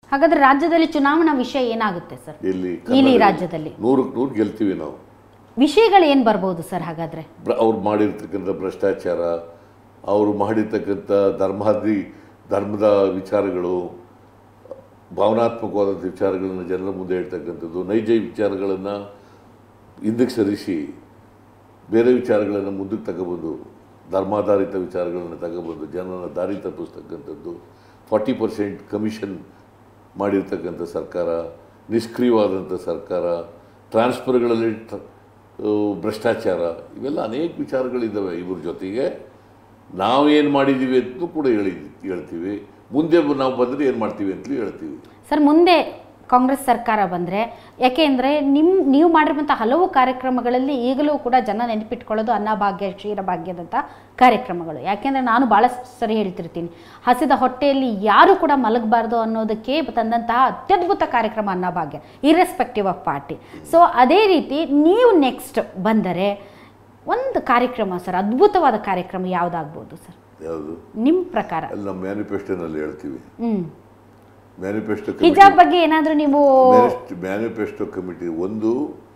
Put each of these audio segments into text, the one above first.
ಹಾಗಾದ್ರೆ ರಾಜ್ಯದಲ್ಲಿ ಚುನಾವಣಾ ವಿಷಯ ಏನಾಗುತ್ತೆ ಸರ್ ಎಲ್ಲಿ ಇಲ್ಲಿ ಕನ್ನಡ- ರಾಜ್ಯದಲ್ಲಿ ನೂರಕ್ಕೆ ನೂರು ಗೆಲ್ತೀವಿ ನಾವು ವಿಷಯಗಳು ಏನು ಬರ್ಬೋದು ಸರ್ ಹಾಗಾದ್ರೆ ಬ್ರ- ಅವ್ರು ಮಾಡಿರ್ತಕ್ಕಂಥ ಭ್ರಷ್ಟಾಚಾರ ಅವರು ಮಾಡಿರ್ತಕ್ಕಂಥ ಧರ್ಮಾದಿ ಧರ್ಮದ ವಿಚಾರಗಳು ಭಾವನಾತ್ಮಕವಾದಂಥ ವಿಚಾರಗಳನ್ನು ಜನರ ಮುಂದೆ ಹೇಳ್ತಕ್ಕಂಥದ್ದು ನೈಜ ವಿಚಾರಗಳನ್ನು ಹಿಂದಕ್ಕೆ ಸರಿಸಿ ಬೇರೆ ವಿಚಾರಗಳನ್ನು ಮುಂದಕ್ಕೆ ತಗೊಬಂದು ಧರ್ಮಾಧಾರಿತ ವಿಚಾರಗಳನ್ನು ತಗೊಬಂದು ಜನರನ್ನ ದಾರಿ ತಪ್ಪಿಸ್ತಕ್ಕಂಥದ್ದು ಫಾರ್ಟಿ ಪರ್ಸೆಂಟ್ ಕಮಿಷನ್ ಮಾಡಿರ್ತಕ್ಕಂಥ ಸರ್ಕಾರ ನಿಷ್ಕ್ರಿಯವಾದಂಥ ಸರ್ಕಾರ ಟ್ರಾನ್ಸ್ಫರ್ಗಳಲ್ಲಿ ಟ್ರ- ಆ, ಭ್ರಷ್ಟಾಚಾರ ಇವೆಲ್ಲ ಅನೇಕ ವಿಚಾರಗಳಿದ್ದಾವೆ ಇವ್ರ ಜೊತೆಗೆ ನಾವೇನು ಮಾಡಿದ್ದೀವಿ ಅಂತಲೂ ಕೂಡ ಹೇಳಿ ಹೇಳ್ತೀವಿ ಮುಂದೆ ನಾವು ಬಂದರೆ ಏನು ಮಾಡ್ತೀವಿ ಅಂತಲೂ ಹೇಳ್ತೀವಿ ಸರ್ ಮುಂದೆ ಕಾಂಗ್ರೆಸ್ ಸರ್ಕಾರ ಬಂದರೆ ಯಾಕೆಂದರೆ ನಿಮ್ಮ ನೀವು ಮಾಡಿರುವಂಥ ಹಲವು ಕಾರ್ಯಕ್ರಮಗಳಲ್ಲಿ ಈಗಲೂ ಕೂಡ ಜನ ನೆನಪಿಟ್ಕೊಳ್ಳೋದು ಅನ್ನಭಾಗ್ಯ ಕ್ಷೀರಭಾಗ್ಯದಂಥ ಕಾರ್ಯಕ್ರಮಗಳು ಯಾಕೆಂದರೆ ನಾನು ಭಾಳ ಸರಿ ಹೇಳ್ತಿರ್ತೀನಿ ಹಸಿದ ಹೊಟ್ಟೆಯಲ್ಲಿ ಯಾರು ಕೂಡ ಮಲಗಬಾರ್ದು ಅನ್ನೋದಕ್ಕೆ ತಂದಂತಹ ಅತ್ಯದ್ಭುತ ಕಾರ್ಯಕ್ರಮ Annabhagya irrespective of party so ಅದೇ ರೀತಿ ನೀವು ನೆಕ್ಸ್ಟ್ ಬಂದರೆ ಒಂದು ಕಾರ್ಯಕ್ರಮ ಸರ್ ಅದ್ಭುತವಾದ ಕಾರ್ಯಕ್ರಮ ಯಾವುದಾಗ್ಬೋದು ಸರ್ ಯಾವುದು ನಿಮ್ಮ ಪ್ರಕಾರ ಅಲ್ಲಿ ನಮ್ಮ ಮ್ಯಾನಿಫೆಸ್ಟೋನಲ್ಲಿ ಹೇಳ್ತೀವಿ ಹ್ಞೂ ಮ್ಯಾನಿಫೆಸ್ಟೋ ಹಿಜಾಬ್ ಬಗ್ಗೆ ಏನಾದರೂ ನೀವು ಮ್ಯಾನಿಫೆಸ್ಟೋ ಕಮಿಟಿ ಒಂದು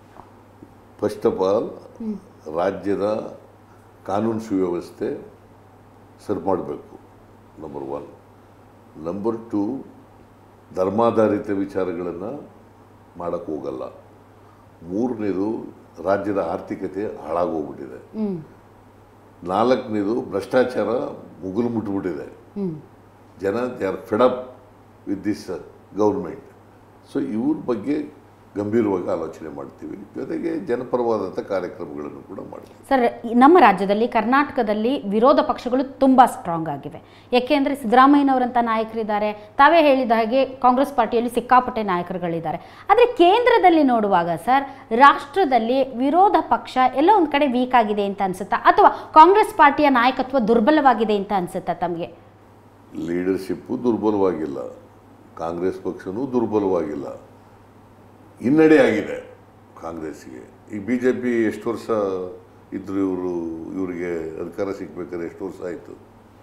ಫಸ್ಟ್ ಆಫ್ ಆಲ್ ರಾಜ್ಯದ ಕಾನೂನು ಸುವ್ಯವಸ್ಥೆ ಸರಿ ಮಾಡಬೇಕು ನಂಬರ್ ಒನ್ ನಂಬರ್ ಟು ಧರ್ಮಾಧಾರಿತ ವಿಚಾರಗಳನ್ನು ಮಾಡೋಕ್ಕೆ ಹೋಗಲ್ಲ ಮೂರನೇದು ರಾಜ್ಯದ ಆರ್ಥಿಕತೆ ಹಾಳಾಗೋಗ್ಬಿಟ್ಟಿದೆ ಹ್ಞೂ ನಾಲ್ಕನೇದು ಭ್ರಷ್ಟಾಚಾರ ಮುಗುಲು ಮುಟ್ಬಿಟ್ಟಿದೆ ಹ್ಞೂ ಜನ they are fed up with this government so ಇವ್ರ ಬಗ್ಗೆ ಗಂಭೀರವಾಗಿ ಆಲೋಚನೆ ಮಾಡ್ತೀವಿ ಜೊತೆಗೆ ಜನಪರವಾದಂಥ ಕಾರ್ಯಕ್ರಮಗಳನ್ನು ಕೂಡ ಮಾಡ್ತೀವಿ ಸರ್ ಈ ನಮ್ಮ ರಾಜ್ಯದಲ್ಲಿ ಕರ್ನಾಟಕದಲ್ಲಿ ವಿರೋಧ ಪಕ್ಷಗಳು ತುಂಬ ಸ್ಟ್ರಾಂಗ್ ಆಗಿವೆ ಯಾಕೆಂದರೆ ಸಿದ್ದರಾಮಯ್ಯನವರಂಥ ನಾಯಕರಿದ್ದಾರೆ ತಾವೇ ಹೇಳಿದ ಹಾಗೆ ಕಾಂಗ್ರೆಸ್ ಪಾರ್ಟಿಯಲ್ಲಿ ಸಿಕ್ಕಾಪಟ್ಟೆ ನಾಯಕರುಗಳಿದ್ದಾರೆ ಆದರೆ ಕೇಂದ್ರದಲ್ಲಿ ನೋಡುವಾಗ ಸರ್ ರಾಷ್ಟ್ರದಲ್ಲಿ ವಿರೋಧ ಪಕ್ಷ ಎಲ್ಲೋ ಒಂದು ಕಡೆ ವೀಕ್ ಆಗಿದೆ ಅಂತ ಅನ್ಸುತ್ತಾ ಅಥವಾ ಕಾಂಗ್ರೆಸ್ ಪಾರ್ಟಿಯ ನಾಯಕತ್ವ ದುರ್ಬಲವಾಗಿದೆ ಅಂತ ಅನ್ಸುತ್ತಾ ತಮಗೆ ಲೀಡರ್ಶಿಪ್ಪು ದುರ್ಬಲವಾಗಿಲ್ಲ ಕಾಂಗ್ರೆಸ್ ಪಕ್ಷನೂ ದುರ್ಬಲವಾಗಿಲ್ಲ ಹಿನ್ನಡೆ ಆಗಿದೆ ಕಾಂಗ್ರೆಸ್ಗೆ ಈ ಬಿ ಜೆ ಪಿ ಎಷ್ಟು ವರ್ಷ ಇದ್ರು ಇವರು ಇವರಿಗೆ ಅಧಿಕಾರ ಸಿಗ್ಬೇಕಾದ್ರೆ ಎಷ್ಟು ವರ್ಷ ಆಯಿತು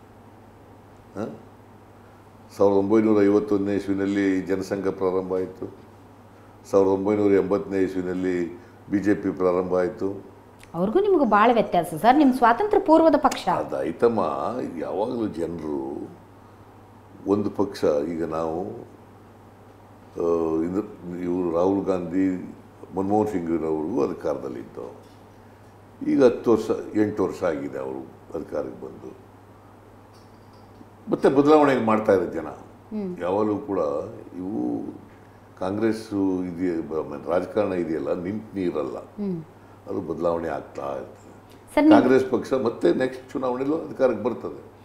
ಸಾವಿರದ ಒಂಬೈನೂರ ಐವತ್ತೊಂದನೇ ಇಸ್ವಿನಲ್ಲಿ ಜನಸಂಘ ಪ್ರಾರಂಭ ಆಯಿತು ಸಾವಿರದ ಒಂಬೈನೂರ ಎಂಬತ್ತನೇ ಇಸ್ವಿನಲ್ಲಿ ಬಿ ಜೆ ಪಿ ಪ್ರಾರಂಭ ಆಯಿತು ಅವ್ರಿಗೂ ನಿಮಗೂ ಭಾಳ ವ್ಯತ್ಯಾಸ ಸರ್ ನಿಮ್ಮ ಸ್ವಾತಂತ್ರ್ಯ ಪೂರ್ವದ ಪಕ್ಷ ಅದಾಯ್ತಮ್ಮ ಯಾವಾಗಲೂ ಜನರು ಒಂದು ಪಕ್ಷ ಈಗ ನಾವು ಆ, ಇದು ಇವರು ರಾಹುಲ್ ಗಾಂಧಿ ಮನಮೋಹನ್ ಸಿಂಗ್ರವರು ಅಧಿಕಾರದಲ್ಲಿದ್ದು ಈಗ ಹತ್ತು ವರ್ಷ ಎಂಟು ವರ್ಷ ಆಗಿದೆ ಅವರು ಅಧಿಕಾರಕ್ಕೆ ಬಂದು ಮತ್ತೆ ಬದಲಾವಣೆ ಮಾಡ್ತಾ ಇದ್ದಾರೆ ಜನ ಯಾವಾಗಲೂ ಕೂಡ ಇವು ಕಾಂಗ್ರೆಸ್ಸು ಇದೆಯ ರಾಜಕಾರಣ ಇದೆಯಲ್ಲ ನಿಂತು ನೀರಲ್ಲ ಅದು ಬದಲಾವಣೆ ಆಗ್ತಾ ಇರ್ತದೆ ಸರ್ ನೀವು ಕಾಂಗ್ರೆಸ್ ಪಕ್ಷ ಮತ್ತೆ ನೆಕ್ಸ್ಟ್ ಚುನಾವಣೆಯಲ್ಲೂ ಅಧಿಕಾರಕ್ಕೆ ಬರ್ತದೆ